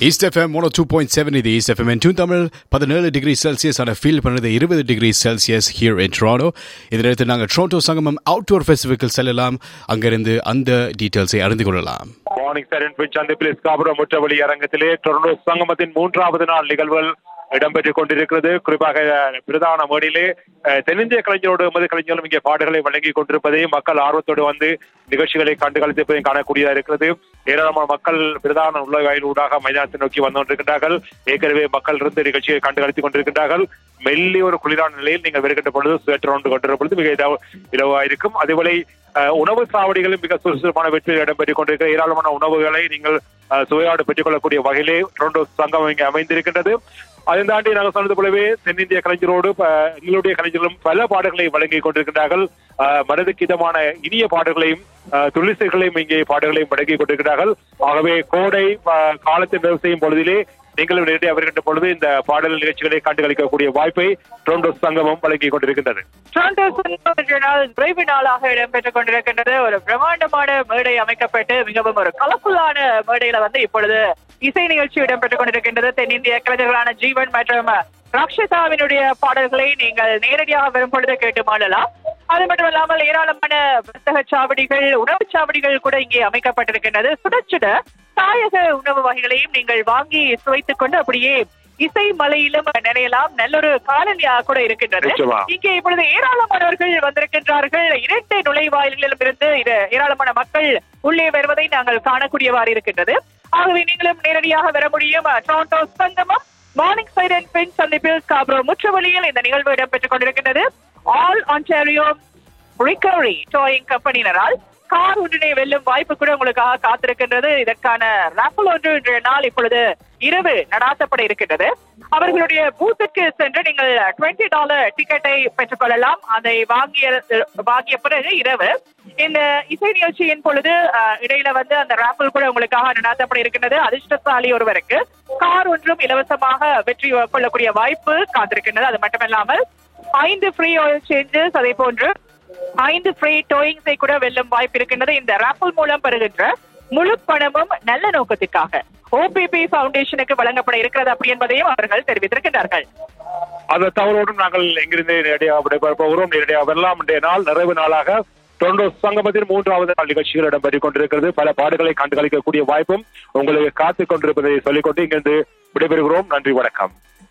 East FM one two point seven இது East FM two Tamil பதினேழு degree Celsius ஆன feel பண்ணது இருபது degree Celsius here in Toronto இதில் எடுத்து நாங்கள் ட்ரோண்டோ சங்கமம் அவுட்டோர் ஃபெஸ்டிவலுக்கு செல்லலாம் அங்கிருந்து அந்த டீட்டெயில்ஸை அறிந்து கொள்ளலாம் மார்னிங் சரண் பின் சந்திப்பில் ஸ்காபுரம் முற்றவழி அரங்கத்திலே டொரண்டோ சங்கமத்தின் மூன்றாவது நாள் நிகழ்வுகள் இடம்பெற்றுக் கொண்டிருக்கிறது குறிப்பாக அஹ், பிரதான மேடையிலே அஹ், தென்னிந்திய கலைஞரோடு எமது கலைஞர்களும் இங்கே பாடுகளை வழங்கி கொண்டிருப்பதையும் மக்கள் ஆர்வத்தோடு வந்து நிகழ்ச்சிகளை கண்டு கழித்திருப்பதையும் காணக்கூடியதாக இருக்கிறது ஏராளமான மக்கள் பிரதான நுழைவாயில் ஊடாக மைதானத்தை நோக்கி வந்து கொண்டிருக்கின்றார்கள் ஏற்கனவே மக்கள் இருந்து நிகழ்ச்சியை கண்டு கழித்துக் கொண்டிருக்கின்றார்கள் மெல்லிய ஒரு குளிரான நிலையில் நீங்கள் வருகின்ற பொழுது சுவேட்டர் ஒன்று கொண்டிருந்த பொழுது மிக இலவ- இலவாக இருக்கும் அதேபோல அஹ், உணவு சாவடிகளும் மிக சுறுசுறுப்பான வெற்றியில் இடம்பெற்றுக் கொண்டிருக்கிற ஏராளமான உணவுகளை நீங்கள் அஹ், சுவையோடு பெற்றுக் கொள்ளக்கூடிய வகையிலே டொரண்டோ சங்கம் இங்கே அமைந்திருக்கின்றது அதை தாண்டி நாங்கள் சொன்னது போலவே தென்னிந்திய கலைஞரோடு ப- எங்களுடைய கலைஞர்களும் பல பாடல்களை வழங்கி கொண்டிருக்கின்றார்கள் அஹ், மனதுக்கு இதமான இனிய பாடல்களையும் அஹ், துளிசைகளையும் இங்கே பாடல்களையும் வழங்கி கொண்டிருக்கிறார்கள் ஆகவே கோடை அஹ், காலத்தை நிறைவு செய்யும் பொழுதிலே நீங்களும் நேரடியாக வருகின்ற பொழுது இந்த பாடல் நிகழ்ச்சிகளை கண்டு களிக்கக்கூடிய வாய்ப்பை டொரண்டோ சங்கமம் வழங்கி கொண்டிருக்கின்றது டொரண்டோ சங்கம் என்ற நாள் நிறைவு நாளாக இடம்பெற்றுக் கொண்டிருக்கின்றது ஒரு பிரம்மாண்டமான மேடை அமைக்கப்பட்டு மிகவும் ஒரு கலர்ஃபுல்லான மேடையில வந்து இப்பொழுது இசை நிகழ்ச்சி இடம்பெற்றுக் கொண்டிருக்கின்றது தென்னிந்திய கலைஞர்களான ஜீவன் மற்றும் ரக்ஷிதாவினுடைய பாடல்களை நீங்கள் நேரடியாக வரும் பொழுது கேட்டு மாளலாம் அது மட்டும் இல்லாமல் ஏராளமான வர்த்தக சாவடிகள் உணவுச் சாவடிகள் கூட இங்கே அமைக்கப்பட்டிருக்கின்றது சுட சுட தாயக உணவு வகைகளையும் நீங்கள் வாங்கி சுவைத்துக் கொண்டு அப்படியே இசை மலையிலும் நினையலாம் நல்லொரு காலனியாக கூட இருக்கின்றது நிச்சயமா. இங்கே இப்பொழுது ஏராளமானவர்கள் வந்திருக்கின்றார்கள் இரண்டு நுழைவாயில்களிலும் இருந்து இது ஏராளமான மக்கள் உள்ளே வருவதை நாங்கள் காணக்கூடியவாறு இருக்கின்றது ஆகவே நீங்களும் நேரடியாக வர முடியும் டொரண்டோ சங்கமம் மார்னிங் சைரன் பெண் சந்திப்பில் காப்ரோ முற்றவழியில் இந்த நிகழ்வு இடம்பெற்றுக் கொண்டிருக்கின்றது ஆல் ஆன்டாரியோ ரிகவரி டோயிங் கம்பெனியினரால் கார் ஒன்றினை வெல்லும் வாய்ப்பு கூட உங்களுக்காக காத்திருக்கின்றது இதற்கான ராஃபல் ஒன்று இன்றைய நாள் இப்பொழுது இரவு நடாத்தப்பட இருக்கின்றது அவர்களுடைய பூத்துக்கு சென்று நீங்கள் டுவெண்ட்டி டாலர் டிக்கெட்டை பெற்றுக்கொள்ளலாம் அதை வாங்கிய வாங்கிய பிறகு இரவு இந்த இசை நிகழ்ச்சியின் பொழுது அஹ், இடையில வந்து அந்த ராஃபல் கூட உங்களுக்காக நடாத்தப்பட இருக்கின்றது அதிர்ஷ்டசாலி ஒருவருக்கு கார் ஒன்றும் இலவசமாக வெற்றி கொள்ளக்கூடிய வாய்ப்பு காத்திருக்கின்றது அது மட்டுமல்லாமல் ஐந்து ஃப்ரீ ஆயில் சேஞ்சஸ் அதே போன்று ஐந்து ஃப்ரீ டோயிங்ஸை கூட வெல்லும் வாய்ப்பு இருக்கின்றது இந்த ராஃபல் மூலம் பெறுகின்ற முழு பணமும் நல்ல நோக்கத்திற்காக ஓபிபி ஃபவுண்டேஷனுக்கு வழங்கப்பட இருக்கிறது அப்படி என்பதையும் அவர்கள் தெரிவித்திருக்கின்றார்கள் அந்த தவறோடும் நாங்கள் எங்கிருந்து நேரடியாக விடைபெறப் போகிறோம் நேரடியாக வரலாம் இன்றைய நாள் நிறைவு நாளாக டொரண்டோ சங்கமத்தின் மூன்றாவது நாள் நிகழ்ச்சிகள் இடம்பெற்றுக் கொண்டிருக்கிறது பல பாடுகளை கண்டு களிக்கக்கூடிய வாய்ப்பும் உங்களுக்கு காத்துக் கொண்டிருப்பதை சொல்லிக்கொண்டு இங்கிருந்து விடைபெறுகிறோம் நன்றி வணக்கம்